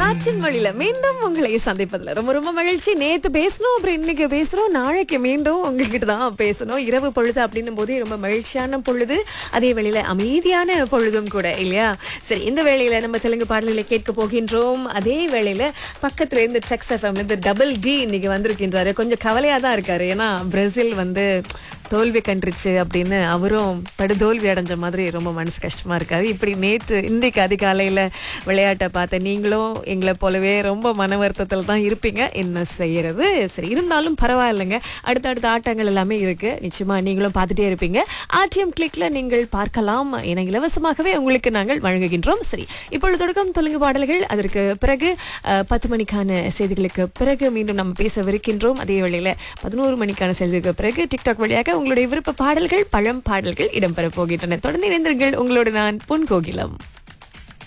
காற்றின் வழியில மீண்டும் உங்களை சந்திப்பதுல ரொம்ப ரொம்ப மகிழ்ச்சி நேத்து பேசணும் அப்புறம் இன்னைக்கு பேசுறோம் நாளைக்கு மீண்டும் உங்ககிட்ட தான் பேசணும் இரவு பொழுது அப்படின்னும் போதே ரொம்ப மகிழ்ச்சியான பொழுது அதே வேளையில அமைதியான பொழுதும் கூட இல்லையா சரி இந்த வேளையில நம்ம தெலுங்கு பாடல்களை கேட்க போகின்றோம் அதே வேளையில பக்கத்துல இருந்து ட்ரக்ஸ் எஃப்எம்ல இருந்து டபுள் டி இன்னைக்கு வந்திருக்கின்றாரு கொஞ்சம் கவலையா தான் இருக்காரு ஏன்னா பிரேசில் வந்து தோல்வி கண்டுருச்சு அப்படின்னு அவரும் படுதோல்வி அடைஞ்ச மாதிரி ரொம்ப மனசு கஷ்டமா இருக்காரு இப்படி நேற்று இன்றைக்கு அதிகாலையில விளையாட்டை பார்த்த நீங்களும் எங்களை போலவே ரொம்ப மன வருத்தத்தில் தான் இருப்பீங்க என்ன செய்யறது சரி இருந்தாலும் பரவாயில்லைங்க அடுத்தடுத்த ஆட்டங்கள் எல்லாமே இருக்கு நிச்சயமா நீங்களும் பார்த்துட்டே இருப்பீங்க ஆர்டிஎம் கிளிக்ல நீங்கள் பார்க்கலாம் என இலவசமாகவே உங்களுக்கு நாங்கள் வழங்குகின்றோம் சரி இப்பொழுது தொடக்கம் தெலுங்கு பாடல்கள் அதற்கு பிறகு அஹ், பத்து மணிக்கான செய்திகளுக்கு பிறகு மீண்டும் நம்ம பேசவிருக்கின்றோம் அதே வேளையில பதினோரு மணிக்கான செய்திகளுக்கு பிறகு டிக்டாக் வழியாக உங்களுடைய விருப்ப பாடல்கள் பழம் பாடல்கள் இடம்பெற போகின்றன தொடர்ந்து இணைந்திருங்கள் உங்களோடு நான் பொன் கோகிலம்